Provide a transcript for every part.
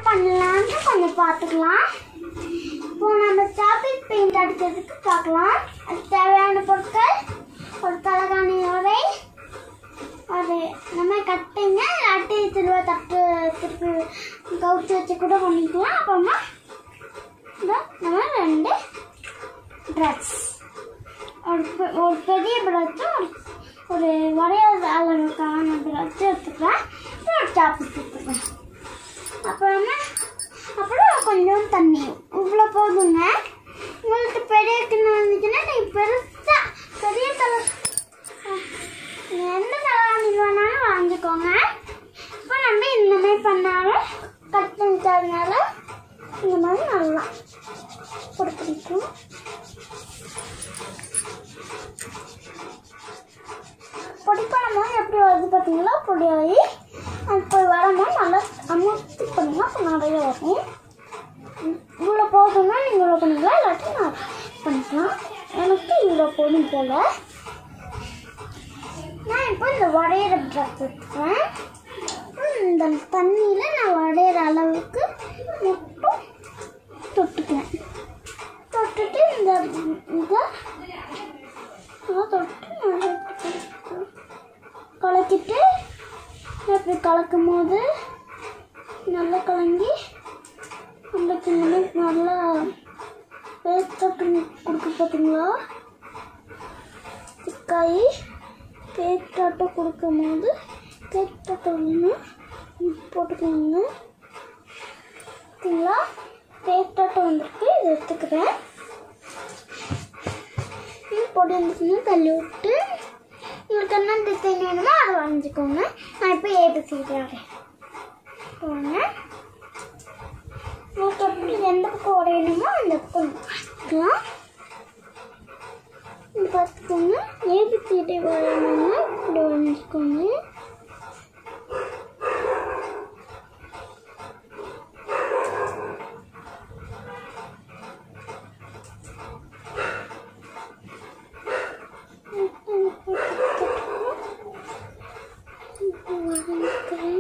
பண்ணலாம்னு கொஞ்சம் பார்த்துக்கலாம் இப்போ நம்ம சாக்லேட் பெயிண்ட் அடிக்கிறதுக்கு பார்க்கலாம் அதுக்கு தேவையான பொருட்கள் ஒரு தலைகாணி உரை ஒரு நம்ம கட்டுங்க இல்லாட்டி திருவ தட்டு திருப்பி கவுச்சு வச்சு கூட பண்ணிக்கலாம் அப்புறமா இதோ நம்ம ரெண்டு ட்ரெஸ் ஒரு பெ- ஒரு பெரிய ப்ரஷ்ஷும் ஒரு ஒரு வரையாத அளவுக்கான ப்ரஷ் எடுத்துக்கிறேன் அப்புறம் ஒரு சாப்பிட்டு எடுத்துக்கிறேன் அப்புறமா அப்புறம் கொஞ்சம் தண்ணி இவ்வளோ போதுங்க உங்களுக்கு பெரிய கிண்ணம் இருந்துச்சுன்னா நீங்கள் பெருசாக பெரிய தலை எந்த தலைவாணி வேணாலும் வாங்கிக்கோங்க இப்போ நம்ம இந்த மாதிரி பண்ணாலும் கட் பண்ணிட்டதுனால இந்த மாதிரி நல்லா கொடுத்துருக்கோம் பொடி பண்ணும்போது எப்படி வருது பார்த்தீங்களா பொடி ஆகி இப்போ வரும்போது நல்லா அமுத்தி பண்ணுங்க அப்போ நிறைய வரும் இவ்வளோ போதும்னா நீங்கள் இவ்வளோ பண்ணிக்கலாம் இல்லாட்டி நான் பண்ணிக்கலாம் எனக்கு இவ்வளோ போதும் போல் நான் இப்போ இந்த வடையிற ட்ரெஸ் எடுத்துக்கிறேன் இந்த தண்ணியில் நான் வடையிற அளவுக்கு மட்டும் தொட்டுக்கிறேன் தொட்டுட்டு இந்த இதை நல்லா தொட்டு நல்லா இப்படி கலக்கிட்டு இப்படி கலக்கும் போது நல்லா கலங்கி அந்த கிண்ணமே நல்லா பேஸ்ட் கொடுக்க பார்த்தீங்களா திக்காயி பேஸ்டாட்டம் கொடுக்கும் போது பேஸ்டாட்டம் ஒன்று போட்டுக்கோங்க ஓகேங்களா பேஸ்டாட்டம் வந்துருக்கு இதை எடுத்துக்கிறேன் இது பொடி இருந்துச்சுன்னா தள்ளி விட்டு உங்களுக்கு என்ன டிசைன் வேணுமோ அதை வரைஞ்சிக்கோங்க நான் இப்போ ஏபிசி வரேன் போங்க உங்களுக்கு எப்படி எந்த பக்கம் உடையணுமோ அந்த பக்கம் பார்த்துக்கலாம் இது பார்த்துக்கோங்க ஏபிசிடி வரையணும்னா இப்படி வரைஞ்சிக்கோங்க வரைஞ்சிக்கிறேன்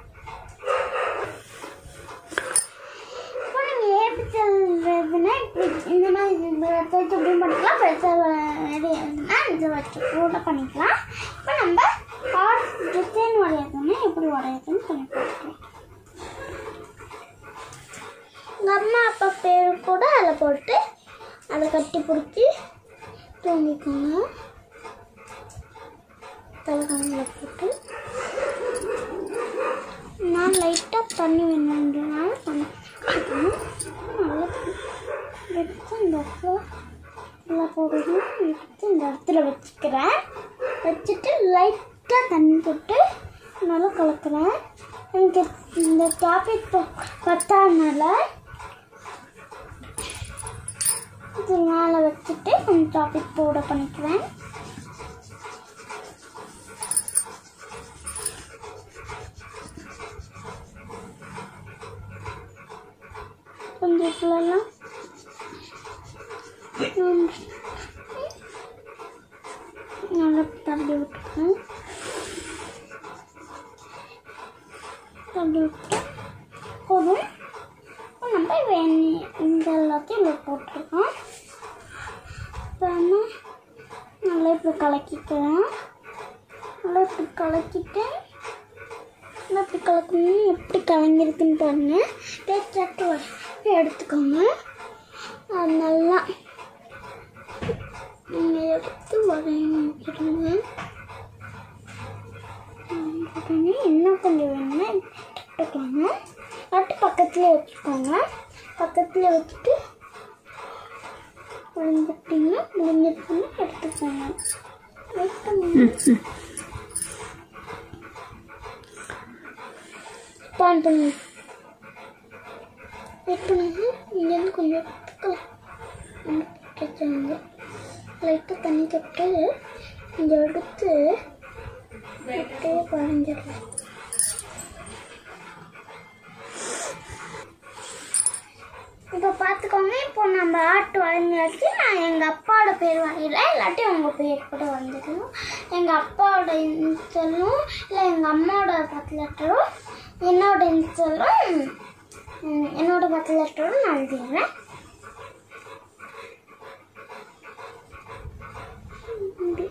இப்போ நீங்கள் ஏபிசல்னா இப்படி இந்த மாதிரி இந்த வச்சு இப்படியும் பண்ணிக்கலாம் பெருசாக ரெடி ஆகுதுன்னா இதை வச்சு கூட பண்ணிக்கலாம் இப்போ நம்ம ஹார்ட் டிசைன் வரையறதுன்னா எப்படி வரையறதுன்னு சொல்லி பார்க்கலாம் எங்கள் அம்மா அப்பா பேர் கூட அதில் போட்டு அதை கட்டி பிடிச்சி தூங்கிக்கோங்க தலைகாணியில் போட்டு நான் லைட்டாக தண்ணி வேணுன்றனால தண்ணி ஊற்றணும். நல்லா எடுத்து இந்த இடத்துல நல்லா போடணும் எடுத்து இந்த இடத்துல வச்சுக்கிறேன் வச்சுட்டு லைட்டாக தண்ணி போட்டு நல்லா கலக்கிறேன் எனக்கு இந்த டாபிக் பத்தாதனால இது மேலே வச்சுட்டு கொஞ்சம் டாபிக் பவுடர் பண்ணிக்குவேன் கொஞ்சம் இப்பெல்லாம் நல்லா தள்ளி விட்டுக்கணும் தள்ளி விட்டு போதும் இப்போ நம்ம வேணி இந்த எல்லாத்தையும் இதில் போட்டுருக்கோம் இப்போ நம்ம நல்லா இப்படி கலக்கிக்கலாம் நல்லா இப்படி கலக்கிட்டு நல்லா இப்படி கலக்கணும் எப்படி கலங்கிருக்குன்னு பாருங்க பேச்சாட்டு எடுத்துக்கோங்க அது நல்லா நீங்கள் எடுத்து வரையணும் வச்சுருங்க உடனே இன்னும் கொஞ்சம் வேணும்னா எடுத்துக்கோங்க அடுத்து பக்கத்துலேயே வச்சுக்கோங்க பக்கத்துலேயே வச்சுட்டு முடிஞ்சிட்டிங்கன்னா முடிஞ்சிட்டுன்னு எடுத்துக்கோங்க வெயிட் பண்ணுங்க பான் பண்ணி வெயிட் பண்ணுங்க இங்கேருந்து கொஞ்சம் எடுத்துக்கலாம் லைட்டாக தண்ணி தொட்டு இங்கே எடுத்து அப்படியே குழஞ்சிடலாம் இப்போ பார்த்துக்கோங்க இப்போ நம்ம ஆட்டு வரைஞ்சாச்சு நான் எங்கள் அப்பாவோட பேர் வரையல இல்லாட்டி உங்கள் பேர் கூட வந்துக்கணும் எங்கள் அப்பாவோட இன்சலும் இல்லை எங்கள் அம்மாவோட பத்து லெட்டரும் என்னோட இன்சலும் ம், என்னோட பத்து லெட்டரோட நான் எழுதிடுறேன் இப்படி.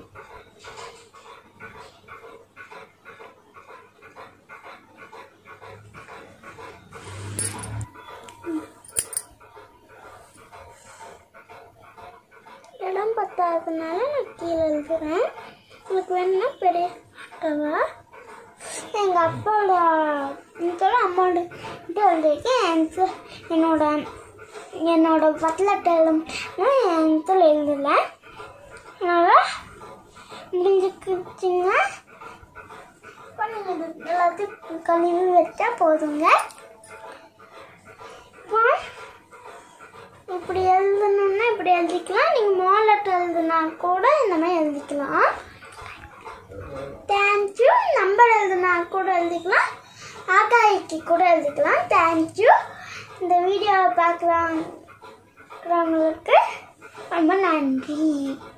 இடம் பத்தாததுனால நான் கீழே எழுதுறேன் உங்களுக்கு வேணும்னா பெரிய கவா எங்கள் அப்பாவோட இதோட அம்மாவோட இது எழுதியிருக்கேன் என் இது- என்னோட என்னோட பத்தலட்டை எழுதும் என் இதில் எழுதல அதனால் முடிஞ்சுக்கிச்சிங்க இப்போ நீங்கள் இது எல்லாத்தையும் கழுவி வச்சா போதுங்க இப்போ இப்படி எழுதணும்னா இப்படி எழுதிக்கலாம் நீங்கள் மாலட்டை எழுதுனா கூட இந்த மாதிரி எழுதிக்கலாம் தேங்க்யூ நம்பர் எழுதுனா கூட எழுதிக்கலாம் ஆகாய்க்கு கூட எழுதிக்கலாம் தேங்க்யூ இந்த வீடியோவை பார்க்குறவங்களுக்கு ரொம்ப நன்றி